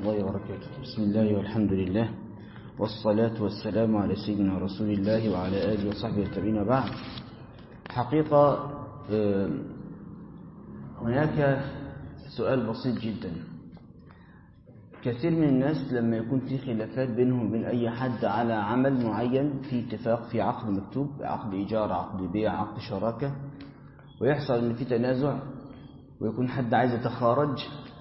الله وبركاته بسم الله والحمد لله والصلاة والسلام على سيدنا رسول الله وعلى آله وصحبه التابعين بعد حقيقة هناك سؤال بسيط جدا كثير من الناس لما يكون في خلافات بينهم وبين أي حد على عمل معين في اتفاق في عقد مكتوب عقد إيجار عقد بيع عقد شراكة ويحصل إن في تنازع ويكون حد عايز يتخارج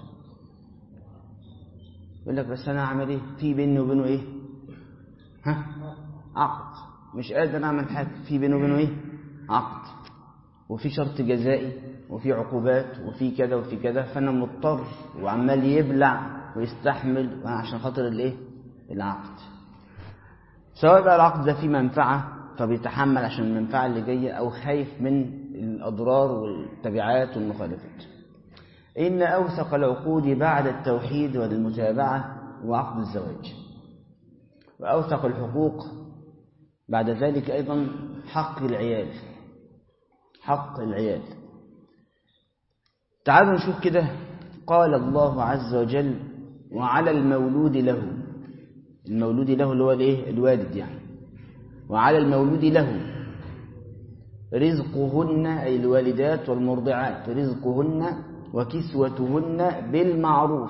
يقول لك بس أنا أعمل إيه في بيني وبينه إيه ها عقد مش قادر أعمل حاجة في بيني وبينه إيه عقد وفي شرط جزائي وفي عقوبات وفي كذا وفي كذا فأنا مضطر وعمال يبلع ويستحمل عشان خاطر الايه العقد سواء بقى العقد ده فيه منفعة فبيتحمل عشان المنفعة اللي جاية أو خايف من الأضرار والتبعات والمخالفات إن أوثق العقود بعد التوحيد والمتابعة وعقد الزواج وأوثق الحقوق بعد ذلك أيضا حق العيال حق العيال تعالوا نشوف كده قال الله عز وجل وعلى المولود له المولود له اللي هو الايه الوالد يعني وعلى المولود له رزقهن أي الوالدات والمرضعات رزقهن وكسوتهن بالمعروف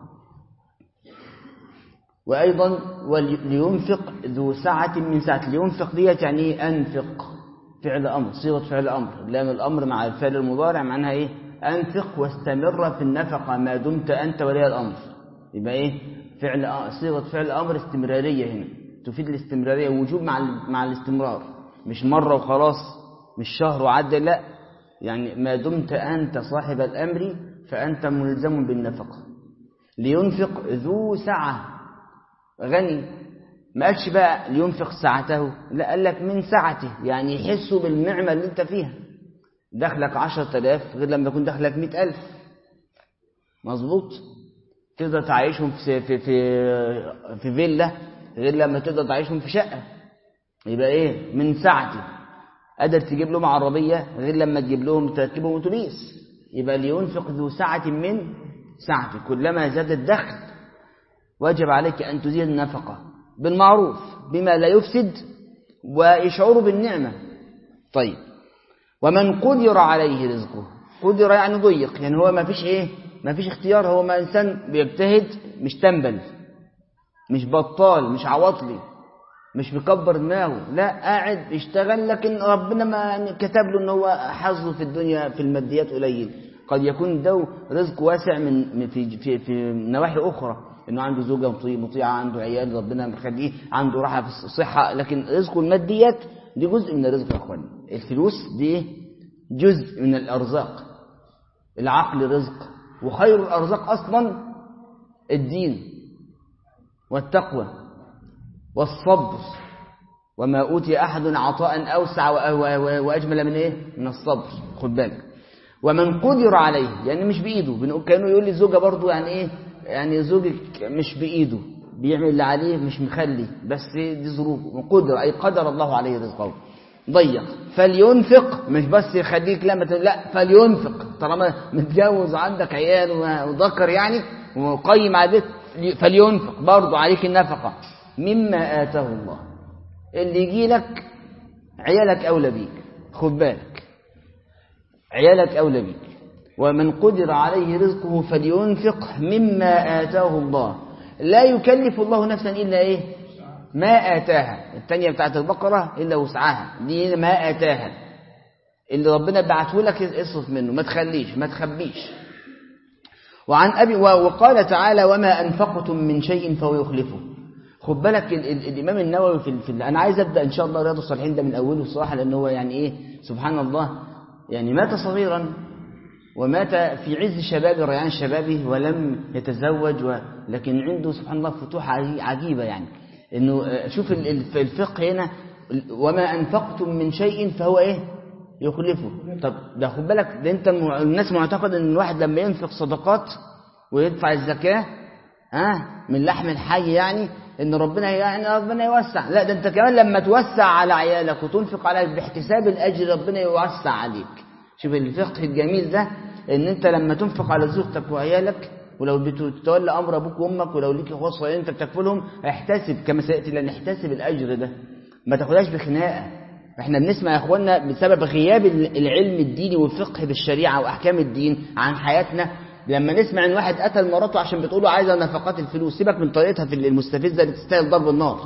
وأيضا ولينفق ذو سعة من سعة لينفق ديت يعني ايه أنفق فعل أمر صيغة فعل أمر لام الأمر مع الفعل المضارع معناها إيه أنفق واستمر في النفقة ما دمت أنت ولي الأمر يبقى إيه فعل صيغة فعل أمر استمرارية هنا تفيد الاستمرارية وجوب مع مع الاستمرار مش مرة وخلاص مش شهر وعدى لا يعني ما دمت أنت صاحب الأمر فأنت ملزم بالنفقة لينفق ذو سعة غني ما قالش بقى لينفق سعته لا قال لك من سعته يعني يحسوا بالنعمة اللي انت فيها دخلك عشرة آلاف غير لما يكون دخلك مئة ألف مظبوط تقدر تعيشهم في في في في فيلا غير لما تقدر تعيشهم في شقة يبقى ايه من سعته قادر تجيب لهم عربية غير لما تجيب لهم تركبهم اتوبيس يبقى لينفق ذو سعة من سعته كلما زاد الدخل واجب عليك أن تزيد النفقة بالمعروف بما لا يفسد ويشعر بالنعمة طيب ومن قدر عليه رزقه قدر يعني ضيق يعني هو ما فيش ايه ما فيش اختيار هو ما انسان بيجتهد مش تنبل مش بطال مش عواطلي مش مكبر دماغه لا قاعد يشتغل لكن ربنا ما كتب له ان هو حظه في الدنيا في الماديات قليل قد يكون ده رزق واسع من في في في نواحي اخرى انه عنده زوجه مطيعه عنده عيال ربنا مخليه عنده راحه في الصحه لكن رزقه الماديات دي جزء من الرزق يا اخواني الفلوس دي جزء من الارزاق العقل رزق وخير الارزاق اصلا الدين والتقوى والصبر وما اوتي احد عطاء اوسع واجمل من ايه من الصبر خد بالك ومن قدر عليه يعني مش بايده كانوا يقول لي الزوجه برضو يعني ايه يعني زوجك مش بايده بيعمل اللي عليه مش مخلي بس دي ظروفه قدر اي قدر الله عليه رزقه ضيق فلينفق مش بس يخليك لا لا فلينفق طالما متجوز وعندك عيال وذكر يعني ومقيم على فلينفق برضه عليك النفقة مما آتاه الله اللي يجي لك عيالك أولى بيك خد بالك عيالك أولى بيك ومن قدر عليه رزقه فلينفق مما آتاه الله لا يكلف الله نفسا إلا إيه ما آتاها الثانية بتاعت البقرة إلا وسعها دي ما آتاها اللي ربنا بعته لك اصرف منه ما تخليش ما تخبيش وعن أبي وقال تعالى وما أنفقتم من شيء فهو يخلفه خد بالك ال ال الإمام النووي في, في أنا عايز أبدأ إن شاء الله رياض الصالحين ده من أوله الصراحة لأن هو يعني إيه سبحان الله يعني مات صغيرا ومات في عز شبابه ريان شبابه ولم يتزوج و... لكن عنده سبحان الله فتوح عجيبة يعني انه شوف الفقه هنا وما انفقتم من شيء فهو ايه يخلفه طب ده خد بالك ده انت الناس معتقد ان الواحد لما ينفق صدقات ويدفع الزكاه ها آه من لحم الحي يعني ان ربنا يعني ربنا يوسع لا ده انت كمان لما توسع على عيالك وتنفق عليك باحتساب الاجر ربنا يوسع عليك شوف الفقه الجميل ده ان انت لما تنفق على زوجتك وعيالك ولو بتتولى امر ابوك وامك ولو ليك اخوات صغيرين انت بتكفلهم احتسب كما سياتي لان احتسب الاجر ده ما تاخدهاش بخناقه احنا بنسمع يا اخوانا بسبب غياب العلم الديني والفقه بالشريعه واحكام الدين عن حياتنا لما نسمع ان واحد قتل مراته عشان بتقوله عايزه نفقات الفلوس سيبك من طريقتها في المستفزه اللي تستاهل ضرب النار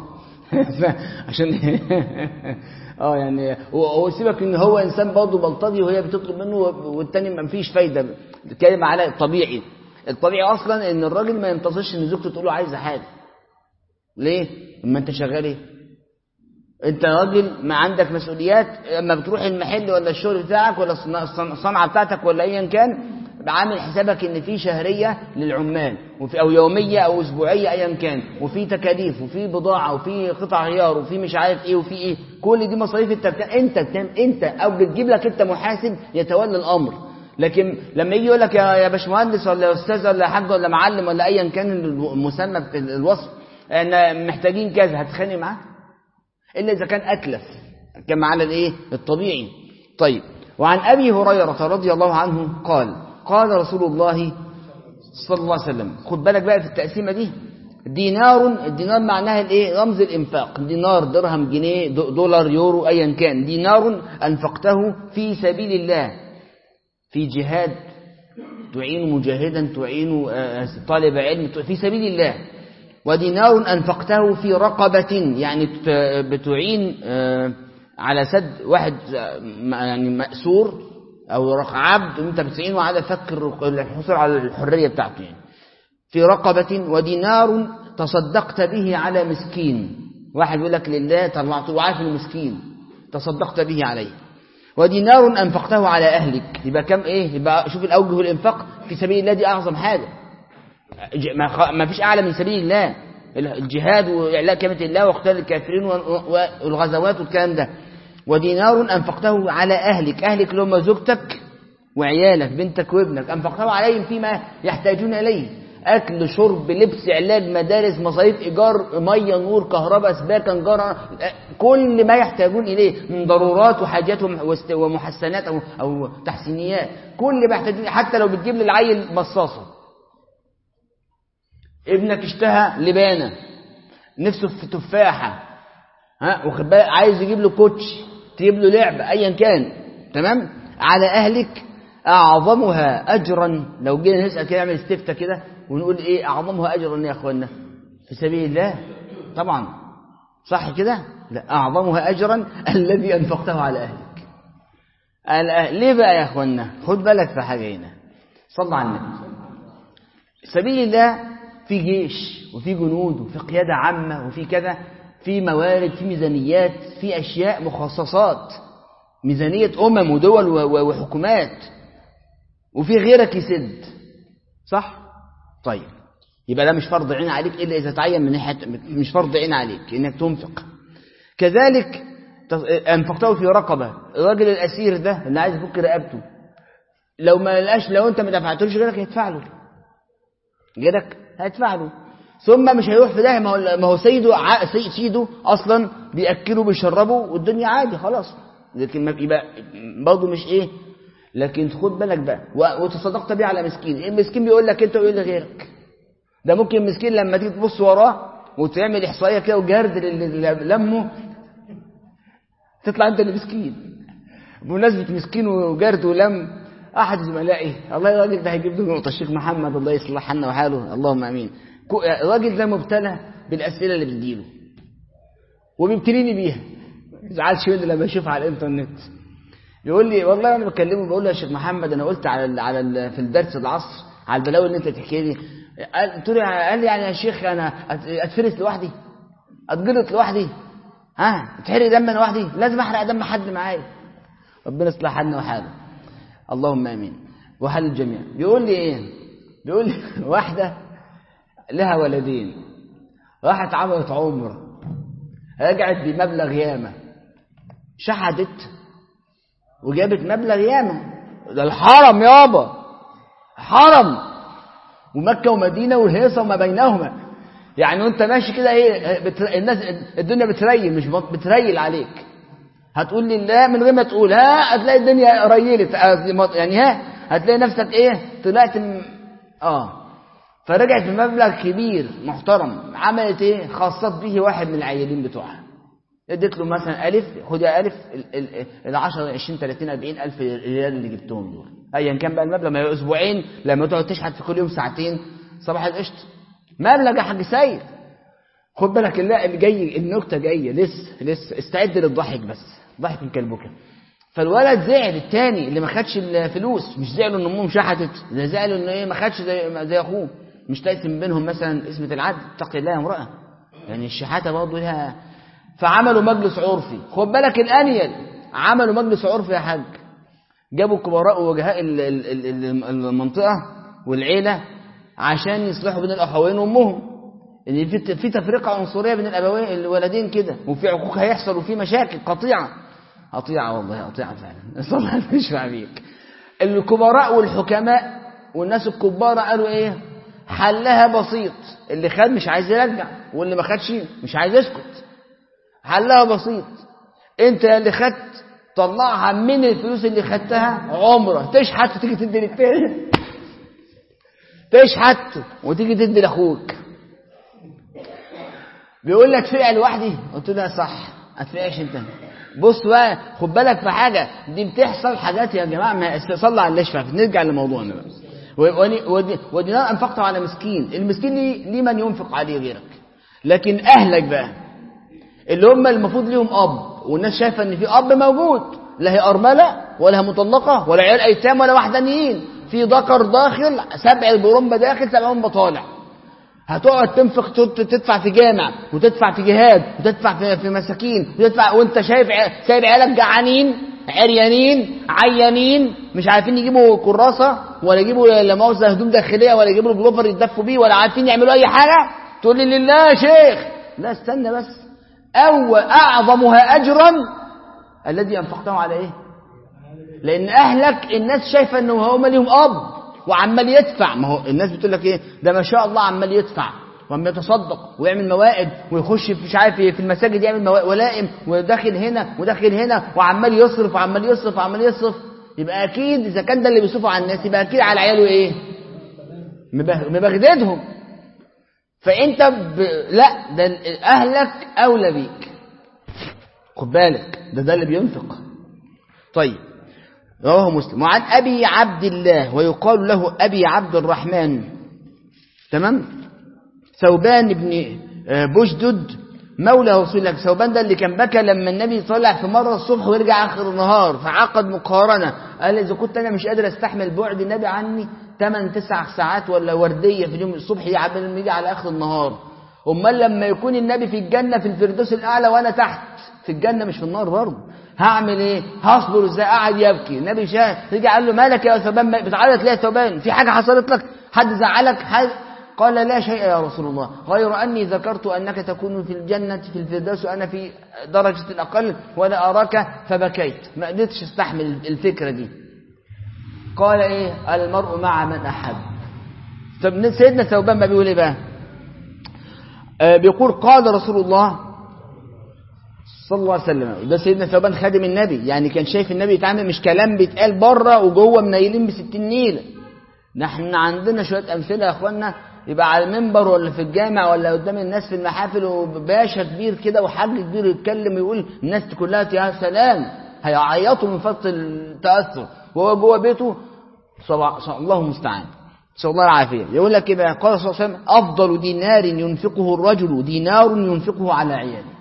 عشان اه يعني وسيبك ان هو انسان برضه بلطجي وهي بتطلب منه والتاني ما فيش فايده بتتكلم على الطبيعي الطبيعي اصلا ان الراجل ما ينتظرش ان زوجته تقول له عايزه حاجه ليه اما انت شغال ايه انت راجل ما عندك مسؤوليات اما بتروح المحل ولا الشغل بتاعك ولا الصنعه بتاعتك ولا ايا كان عامل حسابك ان في شهريه للعمال وفي او يوميه او اسبوعيه ايا كان وفي تكاليف وفي بضاعه وفي قطع غيار وفي مش عارف ايه وفي ايه كل دي مصاريف انت بتا... انت بتعمل انت او بتجيب لك انت محاسب يتولى الامر لكن لما يجي يقول لك يا يا باشمهندس ولا يا استاذ ولا حاج ولا معلم ولا ايا كان المسمى في الوصف احنا محتاجين كذا هتخانق معاه الا اذا كان اتلف كما على الايه الطبيعي طيب وعن ابي هريره رضي الله عنه قال قال رسول الله صلى الله عليه وسلم خد بالك بقى في التقسيمه دي دينار الدينار معناها الايه رمز الانفاق دينار درهم جنيه دولار يورو ايا كان دينار انفقته في سبيل الله في جهاد تعين مجاهدا تعين طالب علم في سبيل الله ودينار أنفقته في رقبة يعني بتعين على سد واحد يعني مأسور أو عبد وأنت بتعينه على فك الحصول على الحرية بتاعته يعني في رقبة ودينار تصدقت به على مسكين واحد يقول لك لله طلعته وعارف انه مسكين تصدقت به عليه ودينار أنفقته على أهلك يبقى كم إيه يبقى شوف الأوجه الإنفاق في سبيل الله دي أعظم حاجة ما فيش أعلى من سبيل الله الجهاد وإعلاء كلمة الله واقتال الكافرين والغزوات والكلام ده ودينار أنفقته على أهلك أهلك اللي هم زوجتك وعيالك بنتك وابنك أنفقته عليهم فيما يحتاجون إليه أكل شرب لبس علاج مدارس مصاريف إيجار مية نور كهرباء سباكة نجارة كل ما يحتاجون إليه من ضرورات وحاجات ومحسنات أو, أو تحسينيات كل ما يحتاجون حتى لو بتجيب للعيل مصاصة ابنك اشتهى لبانة نفسه في تفاحة ها واخد بالك عايز يجيب له كوتش تجيب له لعبة أيا كان تمام على أهلك أعظمها أجرا لو جينا نسأل كده نعمل استفتة كده ونقول إيه أعظمها أجرا يا أخوانا في سبيل الله طبعا صح كده لا أعظمها أجرا الذي أنفقته على أهلك الأهل. ليه بقى يا أخوانا خد بالك في حاجة هنا صلى على النبي سبيل الله في جيش وفي جنود وفي قيادة عامة وفي كذا في موارد في ميزانيات في أشياء مخصصات ميزانية أمم ودول وحكومات وفي غيرك يسد صح؟ طيب يبقى ده مش فرض عين عليك إلا إذا تعين من ناحية مش فرض عين عليك إنك تنفق كذلك أنفقته في رقبة الراجل الأسير ده اللي عايز يفك رقبته لو ما لقاش لو أنت ما دفعتلوش غيرك هيدفع له غيرك هيدفع له ثم مش هيروح في ده ما هو ما هو سيده سيده اصلا بياكله بيشربه والدنيا عادي خلاص لكن ما يبقى برضه مش ايه لكن خد بالك بقى وتصدقت بيه على مسكين المسكين بيقول لك انت ويقول لغيرك ده ممكن مسكين لما تيجي تبص وراه وتعمل احصائيه كده وجرد لمه تطلع انت اللي مسكين بمناسبه مسكين وجرد ولم احد زملائي الله الراجل ده هيجيب له نقطه الشيخ محمد الله يصلح حالنا وحاله اللهم امين الراجل ده مبتلى بالاسئله اللي بتجيله وبيبتليني بيها ما يزعلش مني لما اشوفها على الانترنت يقول لي والله انا بكلمه بقول له يا شيخ محمد انا قلت على ال على ال في الدرس العصر على البلاوي اللي انت تحكي لي قلت له قال لي يعني يا شيخ انا اتفرس لوحدي اتجلط لوحدي ها اتحرق دم انا لوحدي لازم احرق دم حد معايا ربنا يصلح حالنا وحاله اللهم امين وحال الجميع بيقول لي ايه بيقول لي واحده لها ولدين راحت عملت عمره رجعت بمبلغ ياما شحدت وجابت مبلغ ياما ده الحرم يابا حرم ومكة ومدينة والهيصة وما بينهما يعني وانت ماشي كده ايه بتر... الناس الدنيا بتريل مش بتريل عليك هتقول لله من غير ما تقول ها هتلاقي الدنيا ريلت يعني ها هتلاقي نفسك ايه طلعت م... اه فرجعت بمبلغ كبير محترم عملت ايه خاصت به واحد من العيالين بتوعها اديت له مثلا الف خد يا الف ال 10 20 30 40 الف ريال اللي جبتهم دول ايا كان بقى المبلغ ما هي اسبوعين لما تقعد تشحت في كل يوم ساعتين صباح القشط مبلغ يا حاج سيد خد بالك لا اللي جاي النكته جايه لسه لسه استعد للضحك بس ضحك من كلبك فالولد زعل التاني اللي ما خدش الفلوس مش زعلوا ان امهم شحتت ده زعلوا ان ايه ما خدش زي زي اخوه مش تقسم بينهم مثلا اسمة العدل اتقي الله يا امرأة يعني الشحاتة برضه لها فعملوا مجلس عرفي خد بالك الانيل عملوا مجلس عرفي يا حاج جابوا كبراء ووجهاء المنطقة والعيلة عشان يصلحوا بين الاخوين وامهم ان في في تفرقه عنصريه بين الابوين الولدين كده وفي عقوق هيحصل وفي مشاكل قطيعه قطيعه والله قطيعه فعلا صلى مش عليك الكبراء والحكماء والناس الكبار قالوا ايه حلها بسيط اللي خد مش عايز يرجع واللي ما خدش مش عايز يسكت حلها بسيط انت اللي خدت طلعها من الفلوس اللي خدتها عمره تشحت وتيجي تدي للتاني تشحت وتيجي تدي لاخوك بيقول لك ادفع لوحدي قلت له صح ادفعش انت بص بقى خد بالك في حاجه دي بتحصل حاجات يا جماعه ما صلى على النشفه نرجع لموضوعنا بقى ودينار انفقته على مسكين المسكين ليه, ليه من ينفق عليه غيرك لكن اهلك بقى اللي هم المفروض ليهم اب والناس شايفه ان في اب موجود لا هي ارمله ولا هي مطلقه ولا عيال ايتام ولا وحدانيين في ذكر داخل سبع برمبه داخل سبع برمبه طالع هتقعد تنفق تدفع في جامع وتدفع في جهاد وتدفع في, في مساكين وتدفع وانت شايف سايب عيالك جعانين عريانين عيانين مش عارفين يجيبوا كراسه ولا يجيبوا لا مؤاخذه هدوم داخليه ولا يجيبوا بلوفر يتدفوا بيه ولا عارفين يعملوا اي حاجه تقول لي لله يا شيخ لا استنى بس أو أعظمها أجرا الذي أنفقته على إيه لأن أهلك الناس شايفة أنه هم ليهم أب وعمال يدفع ما هو الناس بتقول لك إيه ده ما شاء الله عمال يدفع وعم يتصدق ويعمل موائد ويخش في مش عارف في المساجد يعمل ولائم وداخل هنا وداخل هنا وعمال يصرف وعمال يصرف وعمال يصرف يبقى اكيد اذا كان ده اللي بيصرفه على الناس يبقى اكيد على عياله ايه مبغدادهم فانت ب... لا ده اهلك اولى بيك خد بالك ده ده اللي بينفق طيب رواه مسلم وعن ابي عبد الله ويقال له ابي عبد الرحمن تمام ثوبان بن بجدد مولى رسول الله ثوبان ده اللي كان بكى لما النبي طلع في مره الصبح ويرجع اخر النهار فعقد مقارنه قال اذا كنت انا مش قادر استحمل بعد النبي عني 8 9 ساعات ولا ورديه في اليوم الصبح يعمل لما يجي على اخر النهار امال لما يكون النبي في الجنه في الفردوس الاعلى وانا تحت في الجنه مش في النار برضه هعمل ايه هصبر ازاي قعد يبكي النبي شاف رجع قال له مالك يا ثوبان بتعيط ليه يا ثوبان في حاجه حصلت لك حد زعلك حد قال لا شيء يا رسول الله غير أني ذكرت أنك تكون في الجنة في الفردوس وأنا في درجة الأقل ولا أراك فبكيت ما قدرتش استحمل الفكرة دي قال إيه المرء مع من أحب طب سيدنا ثوبان ما بيقول إيه بقى آه بيقول قال رسول الله صلى الله عليه وسلم ده سيدنا ثوبان خادم النبي يعني كان شايف النبي يتعامل مش كلام بيتقال بره وجوه منيلين بستين نيله نحن عندنا شويه امثله يا اخوانا يبقى على المنبر ولا في الجامع ولا قدام الناس في المحافل وباشا كبير كده وحاج كبير يتكلم ويقول الناس كلها يا سلام هيعيطوا من فرط التاثر وهو جوه بيته صلى الله المستعان نسال الله العافيه يقول لك كده قال صلى الله عليه وسلم افضل دينار ينفقه الرجل دينار ينفقه على عياله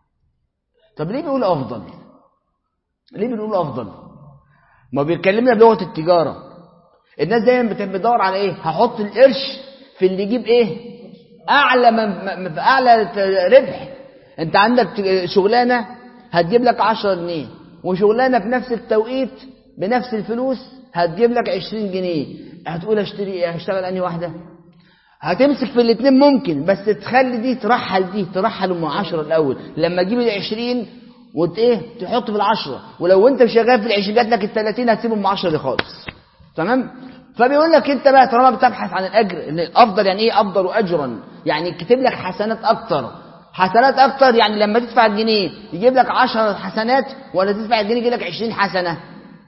طب ليه بيقول افضل ليه بنقول افضل ما بيتكلمنا بلغه التجاره الناس دايما بتدور على ايه هحط القرش في اللي يجيب ايه اعلى من اعلى ربح انت عندك شغلانه هتجيب لك 10 جنيه وشغلانه في نفس التوقيت بنفس الفلوس هتجيب لك 20 جنيه هتقول اشتري ايه هشتغل انهي واحده هتمسك في الاثنين ممكن بس تخلي دي ترحل دي ترحل ام 10 الاول لما تجيب ال 20 وت ايه تحط في العشرة ولو انت شغال في ال 20 جات لك ال 30 هتسيب ام 10 دي خالص تمام فبيقول لك انت بقى طالما بتبحث عن الاجر ان الافضل يعني ايه افضل اجرا يعني كتب لك حسنات اكتر حسنات اكتر يعني لما تدفع الجنيه يجيب لك 10 حسنات ولا تدفع الجنيه يجيب لك 20 حسنه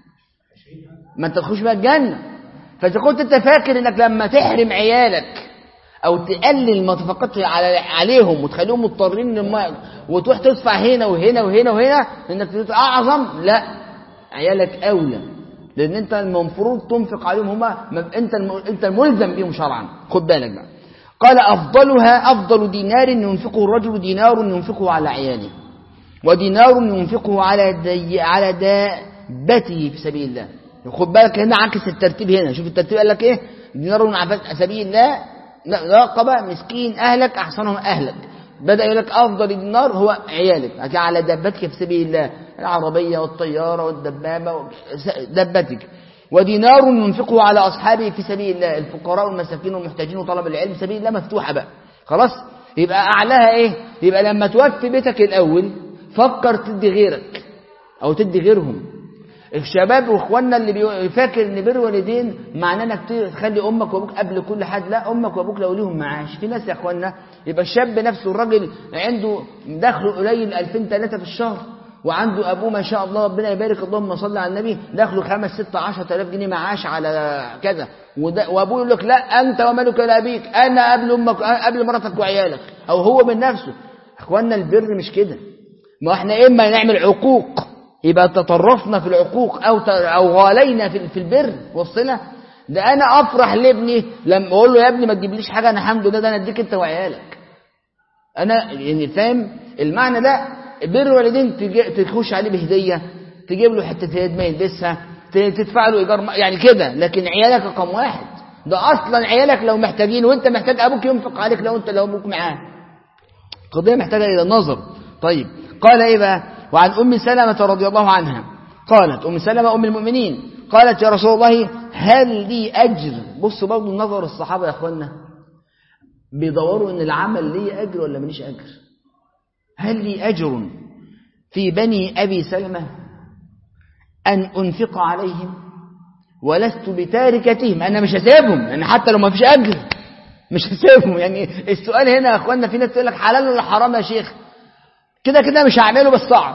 ما انت تخش بقى الجنه فاذا كنت انت فاكر انك لما تحرم عيالك او تقلل المنفقات على عليهم وتخليهم مضطرين لما وتروح تدفع هنا وهنا وهنا وهنا انك تدفع اعظم لا عيالك اولى لان انت المفروض تنفق عليهم هما انت انت الملزم بيهم شرعا خد بالك بقى قال افضلها افضل دينار ينفقه الرجل دينار ينفقه على عياله ودينار ينفقه على دي على دابته في سبيل الله خد بالك هنا عكس الترتيب هنا شوف الترتيب قال لك ايه دينار على سبيل الله راقب مسكين اهلك احسنهم اهلك بدا يقول لك افضل دينار هو عيالك على دابتك في سبيل الله العربيه والطياره والدبابه دابتك ودينار ينفقه على اصحابه في سبيل الله الفقراء والمساكين والمحتاجين وطلب العلم سبيل الله مفتوحه بقى خلاص يبقى اعلاها ايه يبقى لما توفي بيتك الاول فكر تدي غيرك او تدي غيرهم الشباب واخواننا اللي بيفكر ان بر والدين معناه انك تخلي امك وابوك قبل كل حد لا امك وابوك لو ليهم معاش في ناس يا اخواننا يبقى الشاب نفسه الراجل عنده دخله قليل 2000 3 في الشهر وعنده ابوه ما شاء الله ربنا يبارك اللهم صل على النبي دخله 5 6 10000 جنيه معاش على كذا وابوه يقول لك لا انت ومالك لابيك انا قبل امك قبل مراتك وعيالك او هو من نفسه اخواننا البر مش كده ما احنا اما نعمل عقوق يبقى تطرفنا في العقوق او او غالينا في في البر والصله ده انا افرح لابني لما اقول له يا ابني ما تجيبليش حاجه انا الحمد لله ده انا اديك انت وعيالك انا يعني فاهم المعنى ده بر والدين تخش عليه بهديه تجيب له حته يد ما يلبسها تدفع له ايجار يعني كده لكن عيالك رقم واحد ده اصلا عيالك لو محتاجين وانت محتاج ابوك ينفق عليك لو انت لو ابوك معاه قضيه محتاجه الى النظر طيب قال ايه بقى وعن ام سلمه رضي الله عنها قالت ام سلمه ام المؤمنين قالت يا رسول الله هل لي اجر بصوا برضه نظر الصحابه يا اخوانا بيدوروا ان العمل لي اجر ولا ماليش اجر هل لي اجر في بني ابي سلمه ان انفق عليهم ولست بتاركتهم انا مش هسيبهم يعني حتى لو ما فيش اجر مش هسيبهم يعني السؤال هنا يا اخوانا في ناس تقول لك حلال ولا حرام يا شيخ كده كده مش هعمله بس اعرف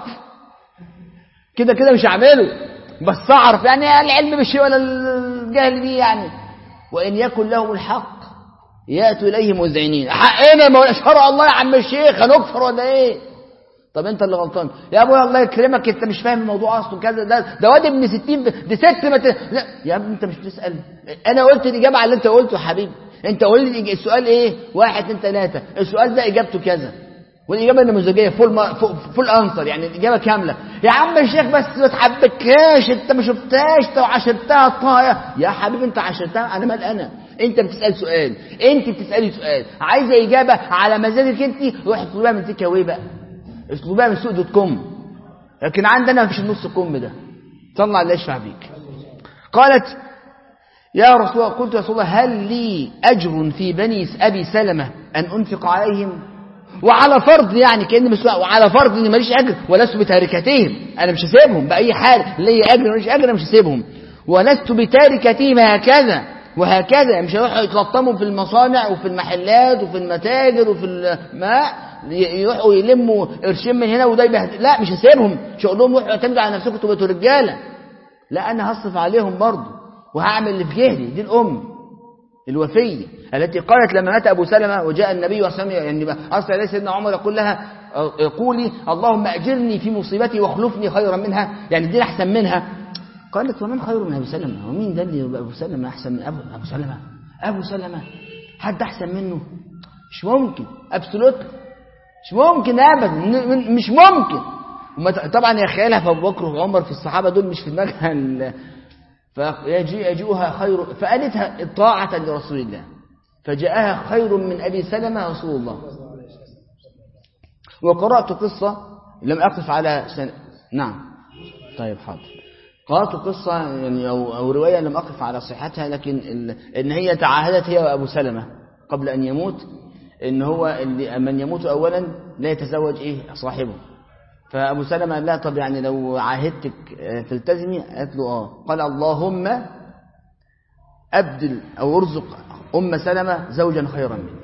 كده كده مش هعمله بس اعرف يعني العلم بالشيء ولا الجهل بيه يعني وان يكن لهم الحق ياتوا اليه مذعنين حقنا ما شرع الله يا عم الشيخ هنكفر ولا ايه طب انت اللي غلطان يا ابويا الله يكرمك انت مش فاهم الموضوع اصله كذا ده ده واد ابن 60 دي ست ما ت... لا يا ابني انت مش بتسال انا قلت الاجابه على اللي انت قلته يا حبيبي انت قول لي السؤال ايه واحد اتنين ثلاثه السؤال ده اجابته كذا والاجابه النموذجيه فول ما فول انسر يعني الاجابه كامله يا عم الشيخ بس ما تحبكهاش انت ما شفتهاش انت وعشرتها طايه يا حبيبي انت عشرتها انا مال انا انت بتسال سؤال انت بتسالي سؤال عايزه اجابه على مزاجك انت روح اطلبها من تيك اواي بقى اطلبها من سوق دوت كوم لكن عندنا ما فيش النص كوم ده صلى الله يشفع بيك قالت يا رسول الله قلت يا رسول الله هل لي اجر في بني ابي سلمه ان انفق عليهم وعلى فرض يعني كأن مش وعلى فرض اني ماليش اجر ولست بتاركتهم انا مش هسيبهم باي حال ليا اجر ماليش اجر انا مش هسيبهم ولست بتاركتهم هكذا وهكذا مش هيروحوا يتلطموا في المصانع وفي المحلات وفي المتاجر وفي الماء يروحوا يلموا قرشين من هنا وده يبهدل لا مش هسيبهم مش هقول لهم روحوا اعتمدوا على نفسكم تبقوا رجاله لا انا هصرف عليهم برضه وهعمل اللي في جهدي دي الام الوفية التي قالت لما مات أبو سلمة وجاء النبي وسلم يعني أرسل إليه سيدنا عمر يقول لها قولي اللهم أجرني في مصيبتي واخلفني خيرا منها يعني دي أحسن منها قالت ومن خير من أبي سلمة ومين ده اللي أبو سلمة أحسن من أبو, أبو سلمة أبو سلمة حد أحسن منه مش ممكن أبسولوت مش ممكن أبدا مش ممكن طبعا يا خيالها في أبو بكر وعمر في الصحابة دول مش في دماغها فيجيئها خير فقالتها طاعة لرسول الله فجاءها خير من أبي سلمة رسول الله وقرأت قصة لم أقف على سن... نعم طيب حاضر قرأت قصة يعني أو, أو رواية لم أقف على صحتها لكن ال... إن هي تعاهدت هي وأبو سلمة قبل أن يموت إن هو اللي من يموت أولا لا يتزوج إيه صاحبه فأبو سلمة قال لها طب يعني لو عاهدتك تلتزمي قالت له آه قال اللهم أبدل أو ارزق أم سلمة زوجا خيرا منه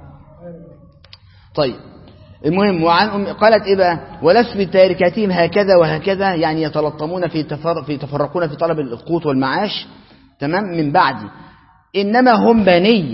طيب المهم وعن أم قالت إيه بقى ولست بتاركاتهم هكذا وهكذا يعني يتلطمون في تفر في تفرقون في طلب القوت والمعاش تمام من بعدي إنما هم بنية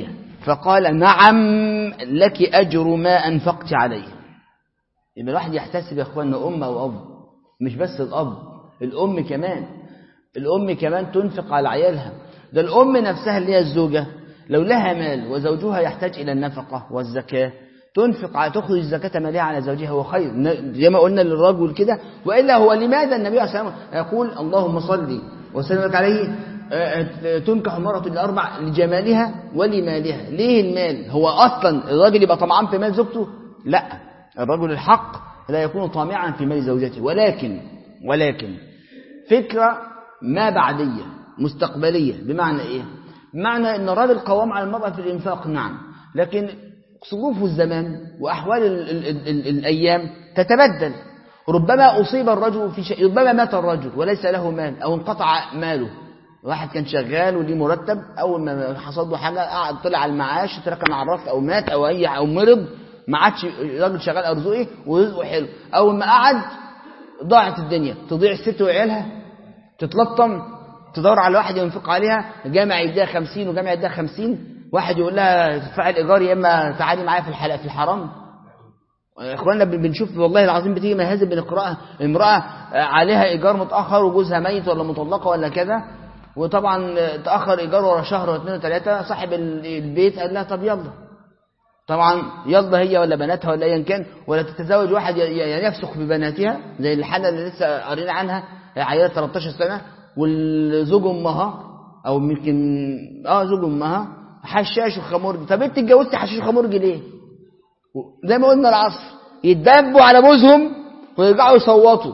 فقال نعم لك أجر ما أنفقت عليه يبقى الواحد يحتسب يا أخوانا أم أو أب مش بس الأب الأم كمان الأم كمان تنفق على عيالها ده الأم نفسها اللي هي الزوجة لو لها مال وزوجها يحتاج إلى النفقة والزكاة تنفق على تخرج الزكاة مالها على زوجها هو خير زي ما قلنا للرجل كده وإلا هو لماذا النبي عليه الصلاة والسلام يقول اللهم صل وسلم عليه تنكح المرأة لأربع لجمالها ولمالها ليه المال هو أصلا الراجل يبقى طمعان في مال زوجته لا الرجل الحق لا يكون طامعا في مال زوجته ولكن ولكن فكرة ما بعدية مستقبلية بمعنى إيه بمعنى أن الرجل قوام على المرأة في الإنفاق نعم لكن ظروف الزمان وأحوال ال ال ال ال الأيام تتبدل ربما أصيب الرجل في شيء ربما مات الرجل وليس له مال أو انقطع ماله واحد كان شغال وليه مرتب أول ما حصل له حاجة قعد طلع على المعاش تركن على الرف أو مات أو أي أو مرض ما عادش راجل شغال أرزقه ورزقه حلو أول ما قعد ضاعت الدنيا تضيع الست وعيالها تتلطم تدور على واحد ينفق عليها جامع يديها 50 وجامع يديها 50 واحد يقول لها تدفعي الايجار يا اما تعالي معايا في الحلقه في الحرام اخواننا بنشوف والله العظيم بتيجي مهازل بنقراها امراه عليها ايجار متاخر وجوزها ميت ولا مطلقه ولا كذا وطبعا تاخر ايجار ورا شهر واثنين وثلاثه صاحب البيت قال لها طب يلا طبعا يلا هي ولا بناتها ولا ايا كان ولا تتزوج واحد يفسخ ببناتها زي الحاله اللي لسه قارين عنها عيال 13 سنه والزوج امها او يمكن اه زوج امها حشاش وخمرجي طب انت اتجوزتي حشاش وخمرجي ليه زي ما قلنا العصر يتدبوا على بوزهم ويرجعوا يصوتوا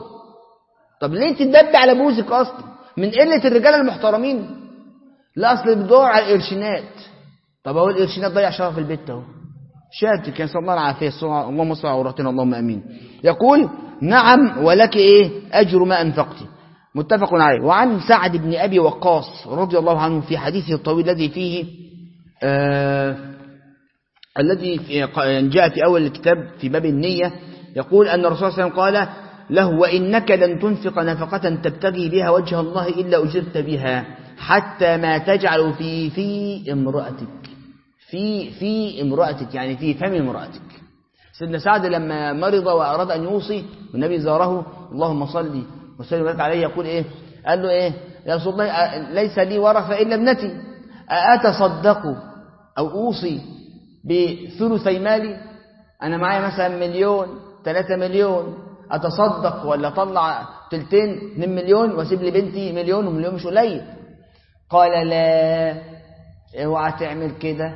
طب ليه تتدبي على بوزك اصلا من قله الرجاله المحترمين لا اصل بتدور على القرشينات طب اهو القرشينات ضيع شرف البيت اهو شهادتك كان صلى الله العافيه اللهم صل على عورتنا اللهم امين يقول نعم ولك ايه اجر ما انفقتي متفق عليه وعن سعد بن ابي وقاص رضي الله عنه في حديثه الطويل الذي فيه آه الذي جاء في أول الكتاب في باب النية يقول أن الرسول صلى الله عليه وسلم قال له وإنك لن تنفق نفقة تبتغي بها وجه الله إلا أجرت بها حتى ما تجعل في في امرأتك في في امرأتك يعني في فم امرأتك سيدنا سعد لما مرض وأراد أن يوصي والنبي زاره اللهم صل وسلم وبارك عليه يقول إيه قال له إيه يا رسول الله ليس لي ورثة إلا ابنتي أتصدق أو أوصي بثلثي مالي أنا معايا مثلا مليون ثلاثة مليون أتصدق ولا أطلع تلتين 2 مليون وأسيب لي بنتي مليون ومليون مش قليل قال لا اوعى تعمل كده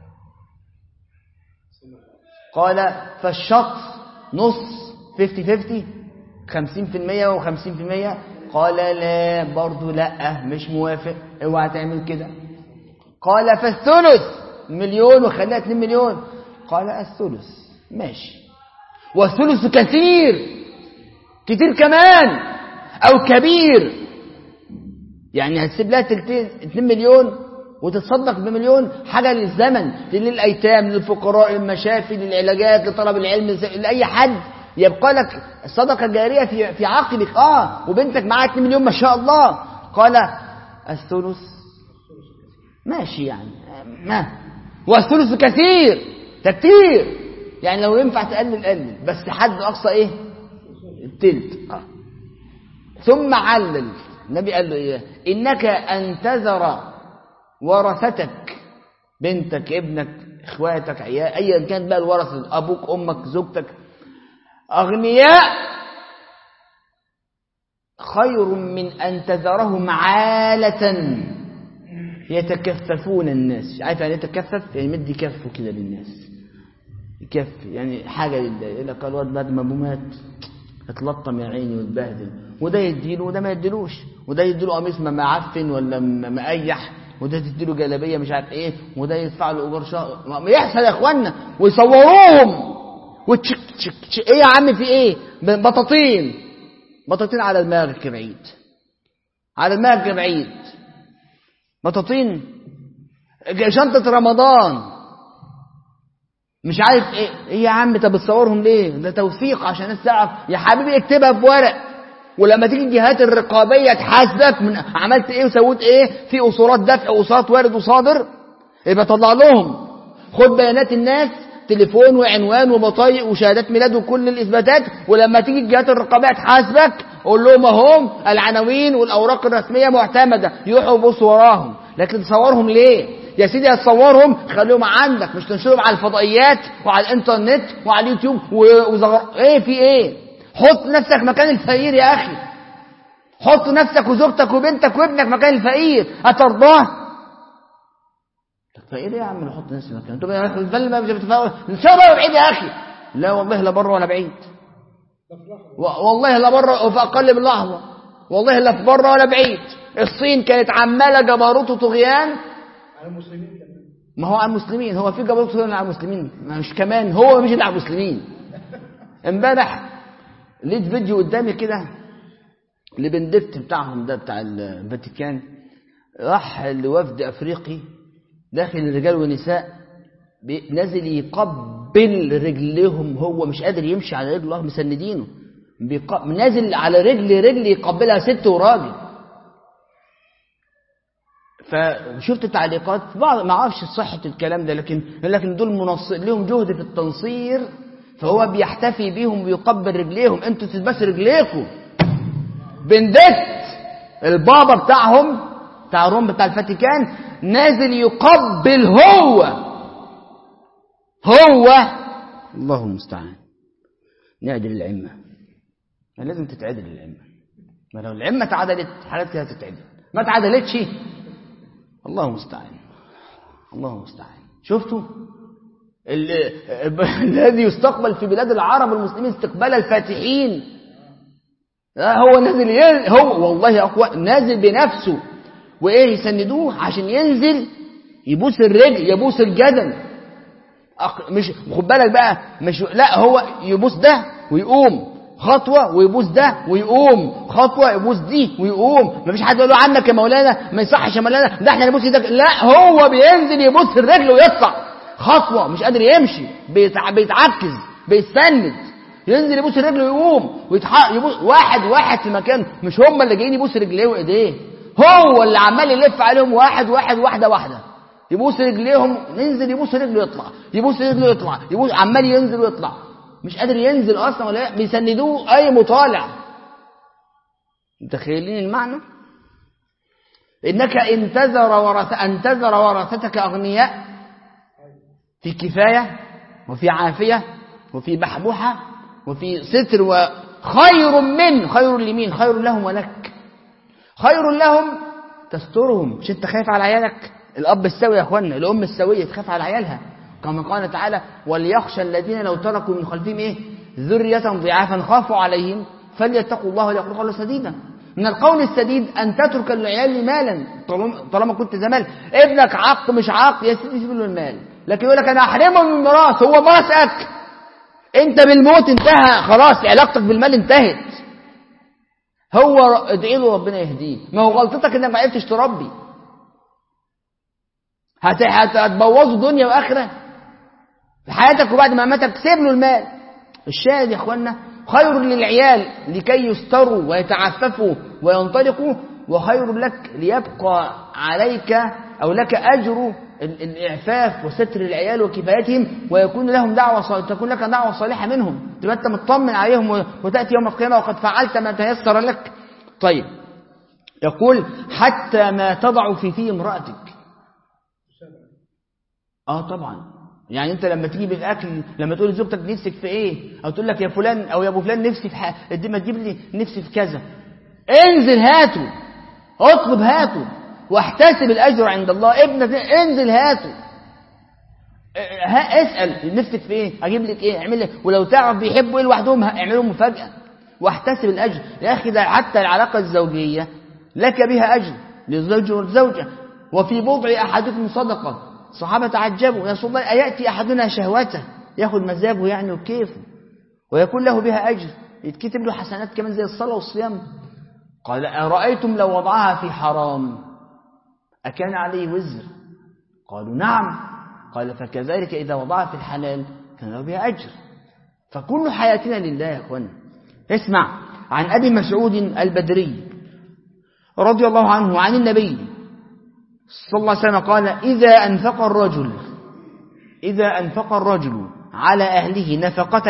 قال فالشط نص 50 50 50% و50% قال لا برضو لا مش موافق اوعى تعمل كده قال فالثلث مليون وخليها 2 مليون قال الثلث ماشي والثلث كثير كتير كمان او كبير يعني هتسيب لها 2 مليون وتتصدق بمليون حاجه للزمن للايتام للفقراء للمشافي للعلاجات لطلب العلم لاي حد يبقى لك صدقه جاريه في في عقلك اه وبنتك معاها 2 مليون ما شاء الله قال الثلث ماشي يعني ما والثلث كثير ده كتير يعني لو ينفع تقلل قلل بس حد اقصى ايه التلت آه. ثم علل النبي قال له ايه انك ان تذر ورثتك بنتك ابنك اخواتك عيال ايا كان بقى الورثه ابوك امك زوجتك اغنياء خير من ان تذرهم عاله يتكففون الناس عارف يعني يتكفف يعني يمد كفه كده للناس كف يعني حاجه لله يقول لك الواد بعد ما ابوه مات اتلطم يا عيني واتبهدل وده يديله وده ما يديلوش وده يديله قميص معفن ولا مقيح وده تديله جلابيه مش عارف ايه وده يدفع له ايجار شهر ما يحصل يا اخوانا ويصوروهم وتشك تشك تشك ايه يا عم في ايه بطاطين بطاطين على دماغك بعيد على دماغك بعيد بطاطين شنطة رمضان مش عارف ايه ايه يا عم طب بتصورهم ليه ده توثيق عشان الناس تعرف يا حبيبي اكتبها في ورق ولما تيجي الجهات الرقابيه تحاسبك من عملت ايه وسويت ايه في اصولات دفع واصولات وارد وصادر يبقى طلع لهم خد بيانات الناس تليفون وعنوان وبطايق وشهادات ميلاد وكل الإثباتات ولما تيجي الجهات الرقابية تحاسبك قول لهم اهم العناوين والأوراق الرسمية معتمدة يروحوا يبصوا وراهم لكن تصورهم ليه؟ يا سيدي هتصورهم خليهم عندك مش تنشرهم على الفضائيات وعلى الانترنت وعلى اليوتيوب وزغر... ايه في ايه؟ حط نفسك مكان الفقير يا اخي حط نفسك وزوجتك وبنتك وابنك مكان الفقير هترضاه فقير ايه يا عم نحط نفسي مكان انتوا بل ما بتفاول ان شاء الله بعيد يا اخي لا والله لا بره ولا بعيد والله لا بره وفي اقل من لحظه والله لا في بره ولا بعيد الصين كانت عماله جبروت وطغيان على المسلمين كمان ما هو على المسلمين هو في جبروت وطغيان على المسلمين ما مش كمان هو مش على المسلمين امبارح لقيت فيديو قدامي كده لبندفت بتاعهم ده بتاع الفاتيكان راح لوفد افريقي داخل الرجال والنساء نازل يقبل رجلهم هو مش قادر يمشي على رجله مسندينه بيق... نازل على رجل رجل يقبلها ست وراجل فشفت تعليقات بعض ما اعرفش صحه الكلام ده لكن لكن دول منص... لهم جهد في التنصير فهو بيحتفي بيهم ويقبل رجليهم انتوا تلبسوا رجليكم بندت البابا بتاعهم بتاع روم بتاع الفاتيكان نازل يقبل هو هو الله المستعان نعدل العمة ما لازم تتعدل العمة ما لو العمة اتعدلت حالات كده تتعدل ما اتعدلتش الله المستعان الله المستعان شفتوا الذي يستقبل في بلاد العرب المسلمين استقبال الفاتحين هو نازل ين... هو والله أقوى نازل بنفسه وإيه يسندوه عشان ينزل يبوس الرجل يبوس الجدن أق... مش خد بالك بقى مش لا هو يبوس ده ويقوم خطوة ويبوس ده ويقوم خطوة يبوس دي ويقوم مفيش حد يقول له عنك يا مولانا ما يصحش يا مولانا ده احنا نبوس ايدك لا هو بينزل يبوس الرجل ويطلع خطوة مش قادر يمشي بيتع... بيتعكز بيتسند ينزل يبوس الرجل ويقوم ويتحق يبوس واحد واحد في مكان مش هم اللي جايين يبوس رجليه وايديه هو اللي عمال يلف عليهم واحد واحد واحده واحده يبوس رجليهم ينزل يبوس رجله يطلع يبوس رجله يطلع يبوس عمال ينزل ويطلع مش قادر ينزل اصلا ولا بيسندوه اي مطالع متخيلين المعنى انك انتظر ورث انتظر ورثتك اغنياء في كفايه وفي عافيه وفي بحبوحه وفي ستر وخير من خير لمين خير لهم ولك خير لهم تسترهم مش انت خايف على عيالك الاب السوي يا اخوانا الام السويه تخاف على عيالها كما قال تعالى وليخشى الذين لو تركوا من خلفهم ايه ذريه ضعافا خافوا عليهم فليتقوا الله وليقولوا قولا سديدا من القول السديد ان تترك العيال مالا طالما كنت زمان ابنك عاق مش عاق يا سيدي سيب له المال لكن يقول لك انا احرمه من الميراث هو ميراثك انت بالموت انتهى خلاص علاقتك بالمال انتهت هو ادعي له ربنا يهديه ما هو غلطتك انك ما عرفتش تربي هت... هت... هتبوظوا دنيا واخره في حياتك وبعد ما ماتك سيب له المال الشاهد يا اخوانا خير للعيال لكي يستروا ويتعففوا وينطلقوا وخير لك ليبقى عليك او لك اجر الإعفاف وستر العيال وكفايتهم ويكون لهم دعوة صالحة تكون لك دعوة صالحة منهم تبقى أنت مطمن عليهم وتأتي يوم القيامة وقد فعلت ما تيسر لك طيب يقول حتى ما تضع في في امرأتك اه طبعا يعني انت لما تجيب الاكل لما تقول لزوجتك نفسك في ايه او تقول لك يا فلان او يا ابو فلان نفسي في ح... ما تجيب لي نفسي في كذا انزل هاته اطلب هاته واحتسب الاجر عند الله ابنك انزل هاته ها اسال نفسك في ايه اجيب لك ايه اعمل لك ولو تعرف بيحبوا ايه لوحدهم اعملوا مفاجاه واحتسب الاجر يا اخي ده حتى العلاقه الزوجيه لك بها اجر للزوج والزوجه وفي بضع احدكم صدقه الصحابه تعجبوا يا رسول الله اياتي احدنا شهوته ياخد مزاجه يعني وكيفه ويكون له بها اجر يتكتب له حسنات كمان زي الصلاه والصيام قال ارايتم لو وضعها في حرام أكان عليه وزر قالوا نعم قال فكذلك إذا وضعها في الحلال كان له بها أجر فكل حياتنا لله يا أخوانا اسمع عن أبي مسعود البدري رضي الله عنه عن النبي صلى الله عليه وسلم قال إذا أنفق الرجل إذا أنفق الرجل على أهله نفقة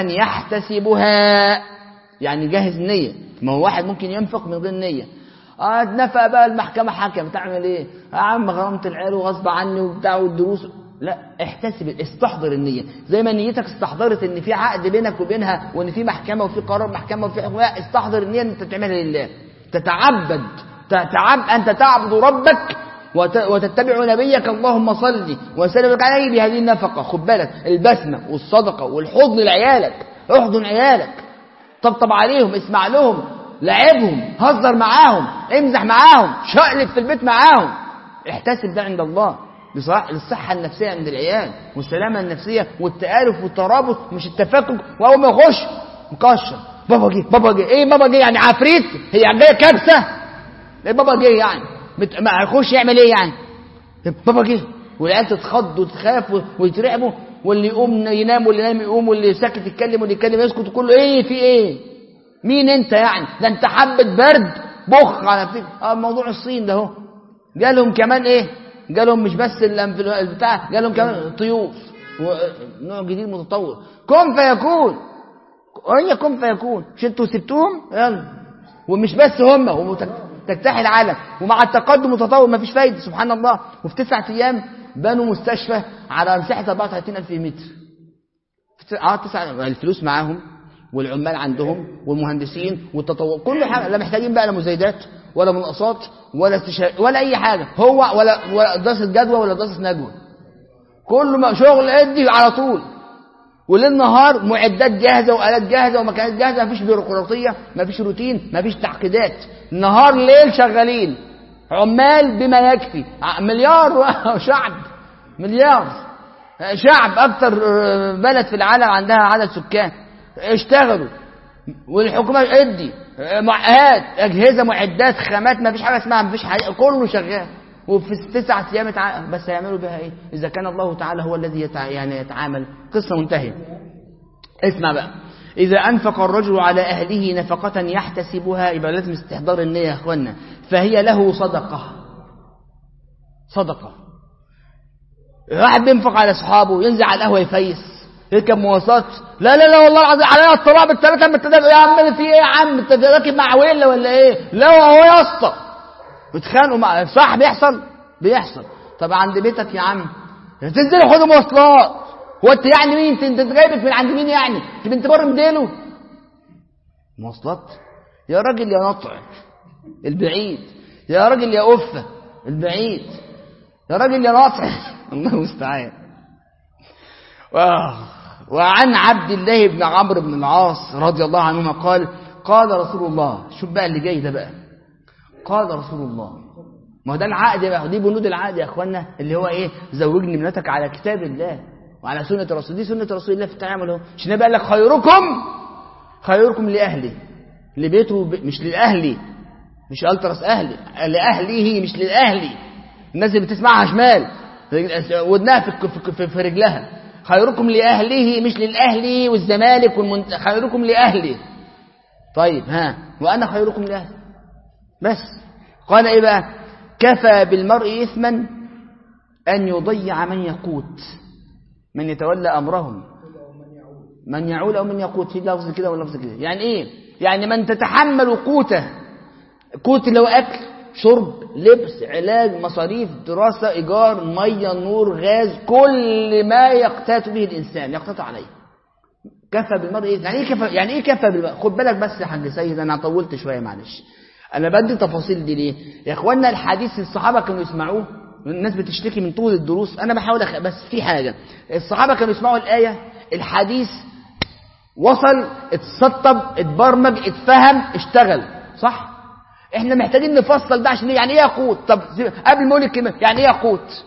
يحتسبها يعني جاهز نية ما هو واحد ممكن ينفق من غير نية اه اتنفق بقى المحكمة حكم تعمل ايه يا عم غرمت العيال وغصب عني وبتاع والدروس لا احتسب استحضر النية زي ما نيتك استحضرت ان في عقد بينك وبينها وان في محكمة وفي قرار محكمة وفي حكم لا استحضر النية ان انت تعملها لله تتعبد تتعب انت تعبد ربك وت- وتتبع نبيك اللهم صل وسلم عليه بهذه النفقة خد بالك البسمة والصدقة والحضن لعيالك احضن عيالك طبطب عليهم اسمع لهم لعبهم هزر معاهم امزح معاهم شقلب في البيت معاهم احتسب ده عند الله لصح- للصحة النفسية عند العيال والسلامة النفسية والتآلف والترابط مش التفكك وأول ما يخش مكشر بابا جه بابا جه ايه بابا جه يعني عفريت هي جايه كبسة ايه بابا جه يعني بت... ما هيخش يعمل ايه يعني بابا جه والعيال تتخض وتخاف و- ويترعبوا واللي يقوم ينام واللي ينام يقوم واللي ساكت يتكلم واللي يتكلم يسكت كله ايه في ايه مين انت يعني ده انت حبة برد بخ على فيك اه موضوع الصين ده اهو جالهم كمان ايه جالهم مش بس الأنف- البتاع جالهم كمان طيور و- نوع جديد متطور كن فيكون هي كن فيكون مش انتوا سبتوهم يلا ومش بس هم وتجتاح العالم ومع التقدم والتطور مفيش فايده سبحان الله وفي تسعة ايام بنوا مستشفى على مساحه 34000 متر في تسعة- اه تسعة الفلوس معاهم والعمال عندهم والمهندسين والتطور كل حاجه لا محتاجين بقى لا مزايدات ولا مناقصات ولا استشار ولا اي حاجه هو ولا ولا دراسه جدوى ولا دراسه نجوى كله ما- شغل ادي على طول وليل نهار معدات جاهزه والات جاهزه ومكانات جاهزه مفيش بيروقراطيه مفيش روتين مفيش تعقيدات نهار ليل شغالين عمال بما يكفي ع- مليار شعب مليار شعب اكتر بلد في العالم عندها عدد سكان اشتغلوا والحكومه ادي معهات اجهزه معدات خامات ما فيش حاجه اسمها ما فيش حاجة كله شغال وفي تسعة ايام يتع... بس هيعملوا بها ايه اذا كان الله تعالى هو الذي يتع... يعني يتعامل قصه منتهيه اسمع بقى إذا أنفق الرجل على أهله نفقة يحتسبها يبقى لازم استحضار النية يا أخوانا فهي له صدقة صدقة واحد بينفق على أصحابه ينزل على القهوة يفيس يركب مواصلات لا لا لا والله العظيم علينا الطلاق بالثلاثة من الثلاثة يا عم في إيه يا عم أنت راكب مع ويلا ولا إيه؟ لا هو يا اسطى بيتخانقوا مع صح بيحصل؟ بيحصل طب عند بيتك يا عم تنزل خدوا مواصلات هو انت يعني مين انت انت جايبك من عند مين يعني انت بنت بر مديله مواصلات يا راجل يا نطع البعيد يا راجل يا أفة البعيد يا راجل يا ناطع الله المستعان وآه. وعن عبد الله بن عمرو بن العاص رضي الله عنهما قال قال رسول الله شوف بقى اللي جاي ده بقى قال رسول الله ما هو ده العقد بقى دي بنود العقد يا اخوانا اللي هو ايه زوجني ابنتك على كتاب الله وعلى سنة رسول دي سنة رسول الله في التعامل اهو عشان يبقى لك خيركم خيركم لأهلي لبيته ب... مش لأهلي مش ألترس أهلي لأهله مش للأهلي الناس اللي بتسمعها شمال ودنها في, في, في, في رجلها خيركم لأهله مش للأهلي والزمالك والمنت... خيركم لأهلي طيب ها وأنا خيركم لأهلي بس قال إيه بقى كفى بالمرء إثما أن يضيع من يقوت من يتولى أمرهم من يعول أو من يقوت في لفظ كده ولفظ كده يعني إيه يعني من تتحمل قوته قوت لو أكل شرب لبس علاج مصاريف دراسة إيجار مية نور غاز كل ما يقتات به الإنسان يقتات عليه كفى بالمرء إيه؟ يعني ايه كفى يعني ايه كفى بالمرء خد بالك بس يا حاج سيد انا طولت شويه معلش انا بدي تفاصيل دي ليه يا اخوانا الحديث الصحابه كانوا يسمعوه الناس بتشتكي من طول الدروس انا بحاول أخ... بس في حاجه الصحابه كانوا يسمعوا الايه الحديث وصل اتسطب اتبرمج اتفهم اشتغل صح احنا محتاجين نفصل ده عشان يعني ايه يقوت طب قبل ما اقول الكلمه يعني ايه يقوت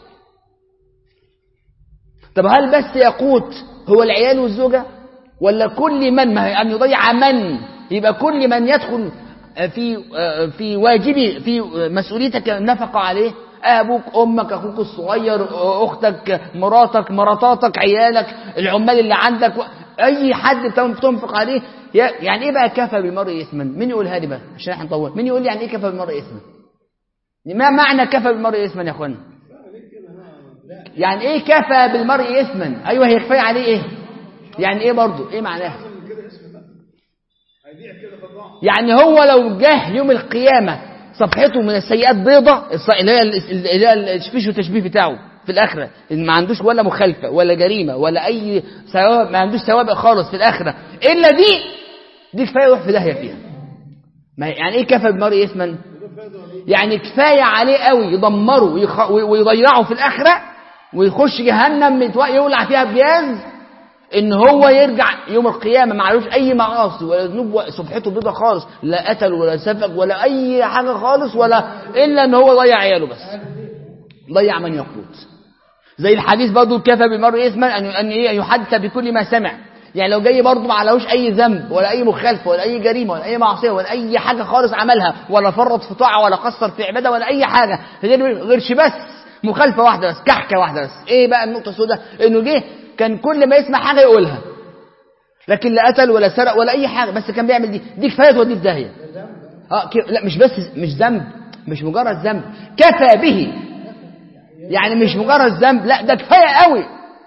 طب هل بس يقوت هو العيال والزوجه ولا كل من ما ان يضيع من يبقى كل من يدخل في في واجبي في مسؤوليتك النفقه عليه ابوك امك اخوك الصغير اختك مراتك مراتاتك عيالك العمال اللي عندك اي حد بتنفق عليه يعني ايه بقى كفى بالمرء اثما مين يقولها لي بقى عشان احنا نطول مين يقول لي يعني ايه كفى بالمرء اثما ما معنى كفى بالمرء اثما يا اخوانا يعني ايه كفى بالمرء اثما ايوه هي كفايه عليه ايه يعني ايه برضه ايه معناها من كده اسم بقى هيبيع كده فضاعة يعني هو لو جه يوم القيامة صفحته من السيئات بيضة الص- اللي هي ال- اللي هي التشبيش والتشبيه بتاعه في الآخرة إن ما عندوش ولا مخالفة ولا جريمة ولا أي سواب ما عندوش سوابق خالص في الآخرة إلا دي دي كفاية يروح في داهية فيها ما يعني إيه كفى بالمرء إثما يعني كفاية عليه قوي يدمره ويخ- ويضيعه في الآخرة ويخش جهنم متو- يولع فيها بجاز ان هو يرجع يوم القيامه ما عليهوش اي معاصي ولا ذنوب و- صفحته بيضه خالص لا قتل ولا سفك ولا اي حاجه خالص ولا الا ان هو ضيع عياله بس ضيع من يقوت زي الحديث برضه كفى بالمرء اثما ان ان إيه؟ يحدث بكل ما سمع يعني لو جاي برضه ما عليهوش اي ذنب ولا اي مخالفه ولا اي جريمه ولا اي معصيه ولا اي حاجه خالص عملها ولا فرط في طاعه ولا قصر في عباده ولا اي حاجه غير غيرش بس مخالفه واحده بس كحكه واحده بس ايه بقى النقطه السوداء انه جه كان كل ما يسمع حاجه يقولها لكن لا قتل ولا سرق ولا اي حاجه بس كان بيعمل دي دي كفايه توديه في داهيه اه ك- لا مش بس مش ذنب مش مجرد ذنب كفى به يعني مش مجرد ذنب لا ده كفايه قوي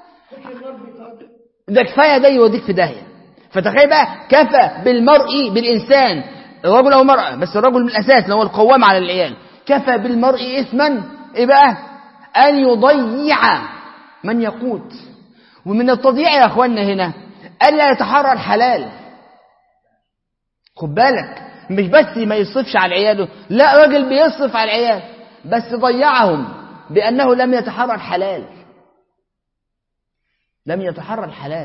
ده كفايه ده يوديك في داهيه فتخيل بقى كفى بالمرء بالانسان الرجل او المراه بس الرجل من الاساس اللي هو القوام على العيال كفى بالمرء اثما ايه بقى ان يضيع من يقوت ومن التضييع يا اخوانا هنا الا يتحرى الحلال خد بالك مش بس ما يصرفش على عياله لا راجل بيصرف على العيال بس ضيعهم بأنه لم يتحرى الحلال لم يتحرى الحلال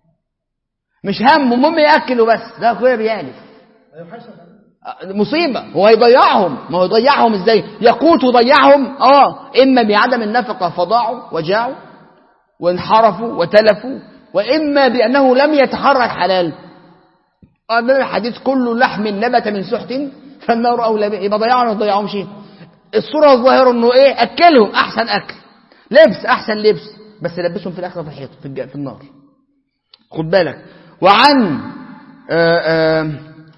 مش همه المهم ياكل وبس ده اخويا بيالف هيحاسب مصيبة هو هيضيعهم ما هو يضيعهم ازاي يقوت وضيعهم اه اما بعدم النفقة فضاعوا وجاعوا وانحرفوا وتلفوا واما بانه لم يتحرى الحلال قال الحديث كل لحم نبت من سحت فالنار اولى به يبقى ضيعوا ولا ما ضيعهمش الصورة الظاهرة انه ايه اكلهم احسن اكل لبس احسن لبس بس لبسهم في الاخره في الحيط في, الج- في النار خد بالك وعن آآ آآ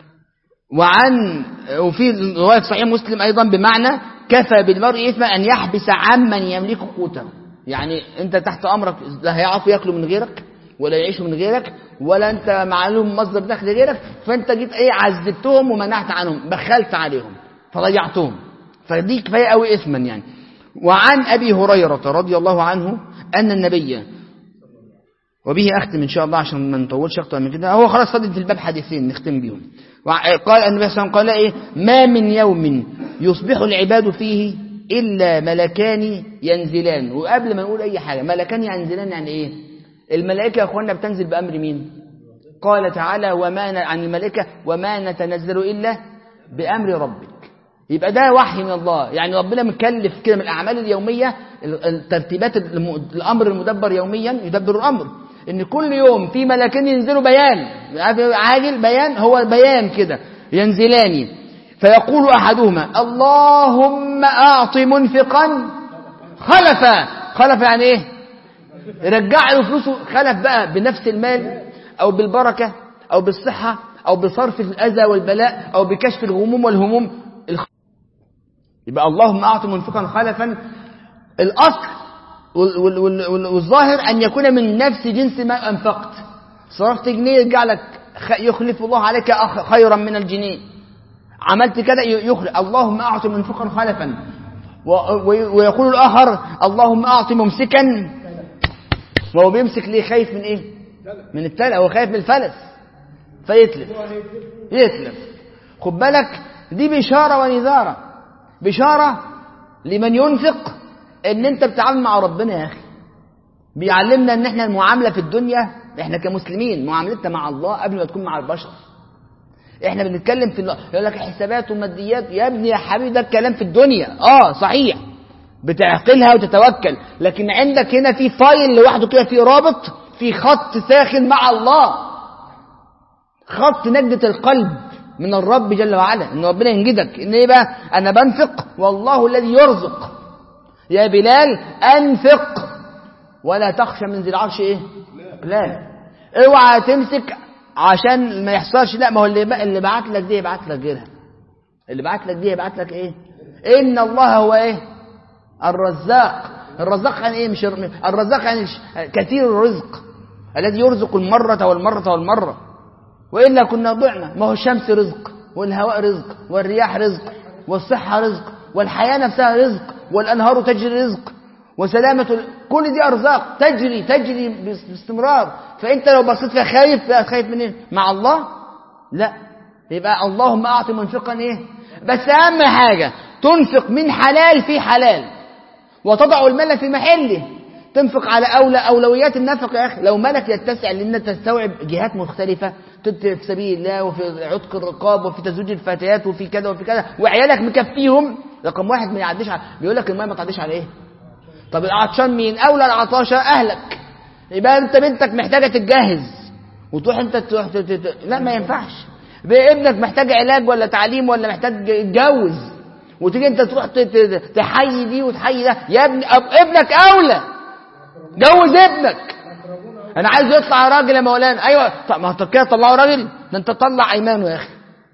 وعن وفي رواية صحيح مسلم أيضا بمعنى كفى بالمرء إثما أن يحبس عمن يملك قوته يعني أنت تحت أمرك لا هيعرفوا ياكلوا من غيرك ولا يعيشوا من غيرك ولا أنت معلوم مصدر دخل غيرك فأنت جيت إيه عذبتهم ومنعت عنهم بخلت عليهم فضيعتهم فدي كفاية قوي إثما يعني وعن أبي هريرة رضي الله عنه أن النبي وبه أختم إن شاء الله عشان ما نطولش أكتر من كده هو خلاص فاضل في الباب حديثين نختم بيهم وع- قال النبي صلى الله عليه وسلم قال إيه ما من يوم يصبح العباد فيه إلا ملكان ينزلان وقبل ما نقول أي حاجة ملكان ينزلان يعني إيه الملائكة يا أخوانا بتنزل بأمر مين قال تعالى وما ن- عن الملائكة وما نتنزل إلا بأمر ربك يبقى ده وحي من الله يعني ربنا مكلف كده من الأعمال اليومية ال- الترتيبات الم- الأمر المدبر يوميا يدبر الأمر إن كل يوم في ملكين ينزلوا بيان عارف عاجل بيان هو بيان كده ينزلان فيقول أحدهما اللهم أعط منفقا خلفا خلف يعني إيه رجع له فلوسه خلف بقى بنفس المال أو بالبركة أو بالصحة أو بصرف الأذى والبلاء أو بكشف الغموم والهموم الخ- يبقى اللهم أعط منفقا خلفا الأصل وال- وال- وال- وال- والظاهر أن يكون من نفس جنس ما أنفقت صرفت جنيه يرجع لك خ- يخلف الله عليك أخ- خيرا من الجنيه عملت كده ي- يخلف اللهم أعط منفقا خلفا و- و- ويقول الآخر اللهم أعط ممسكا وهو بيمسك ليه خايف من إيه من التلف هو خايف من الفلس فيتلف يتلف خد بالك دي بشارة ونذارة بشارة لمن ينفق ان انت بتتعامل مع ربنا يا اخي بيعلمنا ان احنا المعاملة في الدنيا احنا كمسلمين معاملتنا مع الله قبل ما تكون مع البشر احنا بنتكلم في يقول لك حسابات وماديات يا ابني يا حبيبي ده الكلام في الدنيا اه صحيح بتعقلها وتتوكل لكن عندك هنا في فايل لوحده كده في رابط في خط ساخن مع الله خط نجدة القلب من الرب جل وعلا ان ربنا ينجدك ان ايه بقى انا بنفق والله الذي يرزق يا بلال انفق ولا تخشى من ذي العرش ايه لا اوعى تمسك عشان ما يحصلش لا ما هو اللي اللي بعت لك دي يبعت لك غيرها اللي بعت لك دي يبعت لك ايه ان الله هو ايه الرزاق الرزاق يعني ايه مش الرزاق يعني كثير الرزق الذي يرزق المرة والمرة والمرة وإلا كنا ضعنا ما هو الشمس رزق والهواء رزق والرياح رزق والصحة رزق والحياة نفسها رزق والأنهار تجري رزق وسلامة كل دي أرزاق تجري تجري باستمرار فأنت لو بصيت فيها خايف لا خايف من إيه؟ مع الله لا يبقى اللهم أعطي منفقا إيه بس أهم حاجة تنفق من حلال في حلال وتضع المال في محله تنفق على أولى أولويات النفق يا أخي لو مالك يتسع لأن تستوعب جهات مختلفة في سبيل الله وفي عتق الرقاب وفي تزويج الفتيات وفي كذا وفي كذا وعيالك مكفيهم رقم واحد ما يعديش على بيقول لك الماء ما تعديش على ايه طب العطشان مين اولى العطاشة اهلك يبقى انت بنتك محتاجة تتجهز وتروح انت تروح تت... لا ما ينفعش ابنك محتاج علاج ولا تعليم ولا محتاج يتجوز وتيجي انت تروح تحيي دي وتحيي ده يا ابن ابنك اولى جوز ابنك انا عايز يطلع راجل يا مولانا ايوه طب ما كده طلعوا راجل ده انت طلع ايمانه يا اخي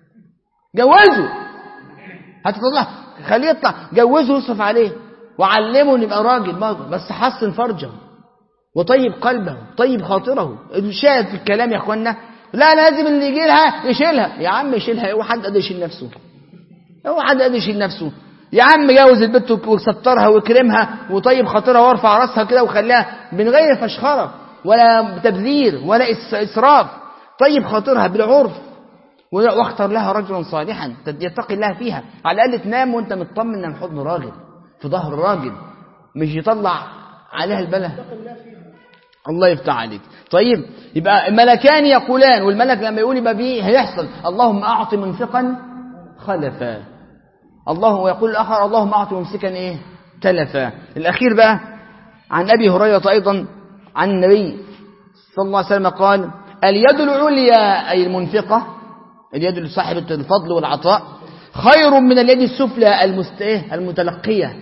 جوزه هتطلع خليه يطلع جوزه واصرف عليه وعلمه ان يبقى راجل برضه بس حسن فرجه وطيب قلبه طيب خاطره شاهد في الكلام يا اخوانا لا لازم اللي يجي لها يشيلها يا عم يشيلها هو حد قادر يشيل نفسه هو حد قادر يشيل نفسه يا عم جوز البنت وسترها واكرمها وطيب خاطرها وارفع راسها كده وخليها من غير فشخره ولا تبذير ولا اسراف طيب خاطرها بالعرف واختر لها رجلا صالحا يتقي الله فيها على الاقل تنام وانت مطمن انها حضن راجل في ظهر راجل مش يطلع عليها البلا الله يفتح عليك طيب يبقى ملكان يقولان والملك لما يقول يبقى بيه هيحصل اللهم اعط منفقا خلفا الله ويقول الاخر اللهم اعط ممسكا ايه تلفا الاخير بقى عن ابي هريره ايضا عن النبي صلى الله عليه وسلم قال اليد العليا اي المنفقه اليد صاحبه الفضل والعطاء خير من اليد السفلى المست... المتلقيه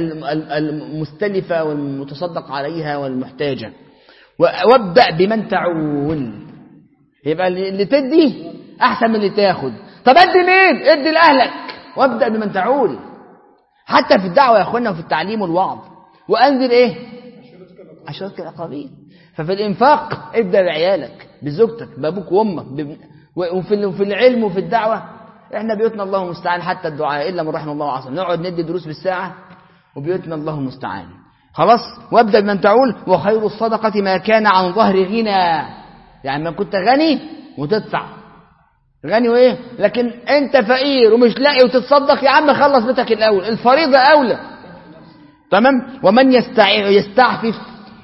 المستلفه والمتصدق عليها والمحتاجه وابدا بمن تعول يبقى اللي تدي احسن من اللي تاخد طب ادي مين ادي لاهلك وابدا بمن تعول حتى في الدعوه يا اخوانا وفي التعليم والوعظ وانذر ايه عشرتك الاقربين ففي الانفاق ابدا بعيالك بزوجتك بابوك وامك بب... وفي في العلم وفي الدعوه احنا بيوتنا الله المستعان حتى الدعاء الا من رحم الله وعصم نقعد ندي دروس بالساعه وبيوتنا الله المستعان خلاص وابدا بمن تعول وخير الصدقه ما كان عن ظهر غنى يعني ما كنت غني وتدفع غني وايه لكن انت فقير ومش لاقي وتتصدق يا عم خلص بيتك الاول الفريضه اولى تمام ومن يستعفف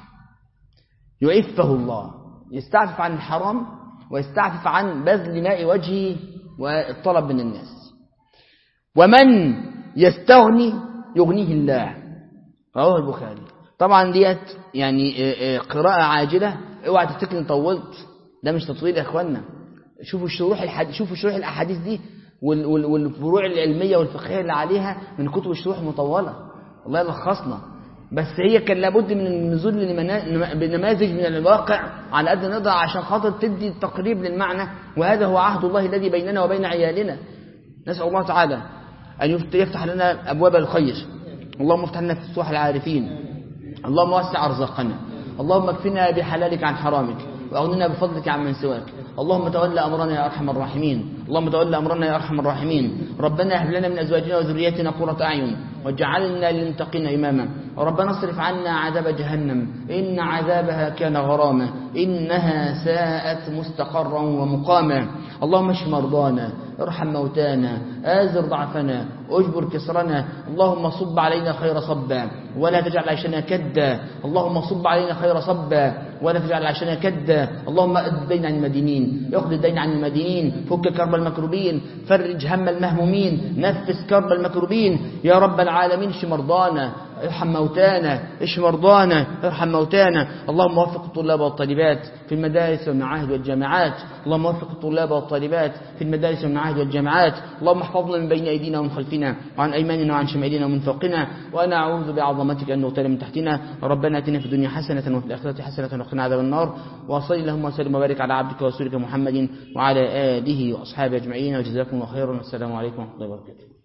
يعفه الله يستعفف عن الحرام ويستعفف عن بذل ماء وجهه والطلب من الناس ومن يستغني يغنيه الله رواه البخاري طبعا ديت يعني قراءة عاجلة اوعى تفتكر ان طولت ده مش تطويل يا اخوانا شوفوا الشروح الحديث شوفوا شروح الاحاديث دي والفروع العلميه والفقهيه اللي عليها من كتب الشروح المطوله الله يلخصنا بس هي كان لابد من النزول بنماذج من الواقع على قد نقدر عشان خاطر تدي تقريب للمعنى وهذا هو عهد الله الذي بيننا وبين عيالنا نسأل الله تعالى أن يفتح لنا أبواب الخير اللهم افتح لنا فتوح العارفين اللهم وسع أرزاقنا اللهم اكفنا بحلالك عن حرامك وأغننا بفضلك عن من سواك اللهم تولى أمرنا يا أرحم الراحمين اللهم تولى أمرنا يا أرحم الراحمين ربنا هب لنا من أزواجنا وذرياتنا قرة أعين واجعلنا للمتقين إماما ربنا اصرف عنا عذاب جهنم إن عذابها كان غراما إنها ساءت مستقرا ومقاما اللهم اشف مرضانا ارحم موتانا آزر ضعفنا اجبر كسرنا اللهم صب علينا خير صبا ولا تجعل عيشنا كدا اللهم صب علينا خير صبا ولا تجعل عيشنا كدا اللهم اد الدين عن المدينين اقضي الدين عن المدينين فك كرب المكروبين فرج هم المهمومين نفس كرب المكروبين يا رب العالمين اشف مرضانا ارحم موتانا اشف مرضانا ارحم موتانا اللهم وفق الطلاب والطالبات في المدارس والمعاهد والجامعات اللهم وفق الطلاب والطالبات في المدارس والمعاهد والجامعات اللهم احفظنا من بين ايدينا ومن خلفنا وعن ايماننا وعن شمالنا ومن فوقنا وانا اعوذ بعظمتك ان نغتال من تحتنا ربنا اتنا في الدنيا حسنه وفي الاخره حسنه وقنا عذاب النار وصل اللهم وسلم وبارك على عبدك ورسولك محمد وعلى اله واصحابه اجمعين وجزاكم الله خيرا والسلام عليكم ورحمه الله وبركاته